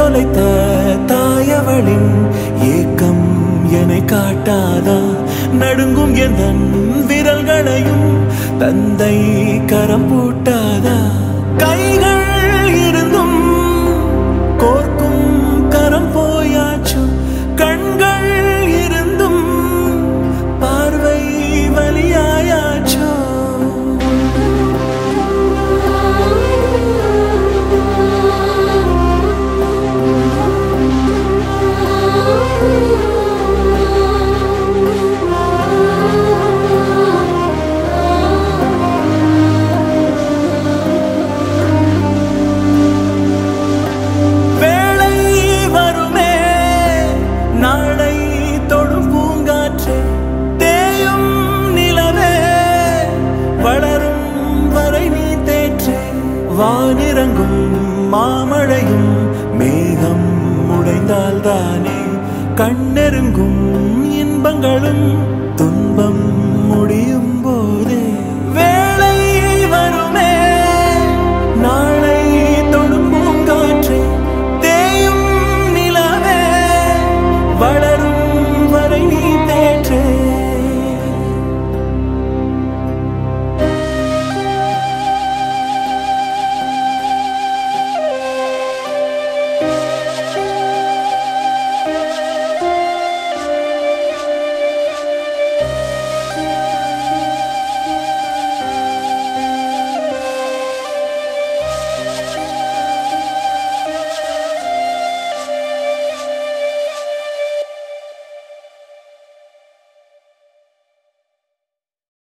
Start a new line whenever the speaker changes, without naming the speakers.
தொலைத்த தாயவளின் ஏக்கம் என்னை காட்டாதா நடுங்கும் எந்த விரல்களையும் தந்தை கரம் பூட்டாதா கைகள் இருந்தும் கோர்க்கும் கரம் போயாச்சு கண்கள் இருந்தும் பார்வை வலியாயாச்சோ வேளை வருமே நாளை தொடும் பூங்காற்றே தேயும் நிலவே வளரும் வரை நீ தேற்றே வானிறங்கும் மாமழையும் மேகம் உடைந்தால் தானே கண்ணெருங்கும் இன்பங்களும் துன்பம்